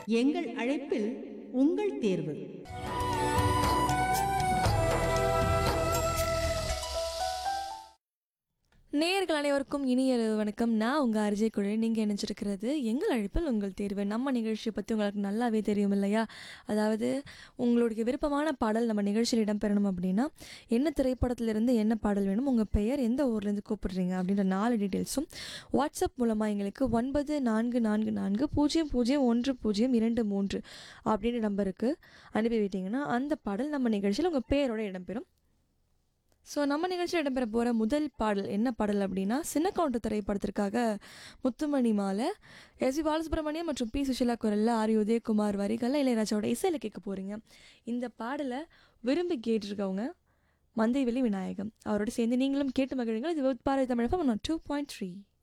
எங்கள் அழைப்பில் உங்கள் தேர்வு நேயர்கள் அனைவருக்கும் இனிய இரவு வணக்கம் நான் உங்கள் அரிஜய் குழு நீங்கள் நினச்சிருக்கிறது எங்கள் அழைப்பில் உங்கள் தேர்வு நம்ம நிகழ்ச்சியை பற்றி உங்களுக்கு நல்லாவே தெரியும் இல்லையா அதாவது உங்களுடைய விருப்பமான பாடல் நம்ம நிகழ்ச்சியில் இடம்பெறணும் அப்படின்னா என்ன திரைப்படத்திலிருந்து என்ன பாடல் வேணும் உங்கள் பெயர் எந்த ஊர்லேருந்து கூப்பிடுறீங்க அப்படின்ற நாலு டீட்டெயில்ஸும் வாட்ஸ்அப் மூலமாக எங்களுக்கு ஒன்பது நான்கு நான்கு நான்கு பூஜ்ஜியம் பூஜ்ஜியம் ஒன்று பூஜ்ஜியம் இரண்டு மூன்று அப்படின்ற நம்பருக்கு அனுப்பி விட்டீங்கன்னா அந்த பாடல் நம்ம நிகழ்ச்சியில் உங்கள் பெயரோட இடம்பெறும் ஸோ நம்ம நிகழ்ச்சியில் இடம்பெற போகிற முதல் பாடல் என்ன பாடல் அப்படின்னா சின்ன கவுண்டர் திரைப்படத்திற்காக முத்துமணி மாலை எஸ் வி பாலசுப்ரமணியம் மற்றும் பி சுஷிலா குரலில் ஆரி உதயகுமார் வரிகளில் இளையராஜாவோட இசையில் கேட்க போகிறீங்க இந்த பாடலை விரும்பி கேட்டிருக்கவங்க மந்தைவெளி விநாயகம் அவரோட சேர்ந்து நீங்களும் கேட்டு மகிழுங்கள் இது Bharathi Tamizhagam two point three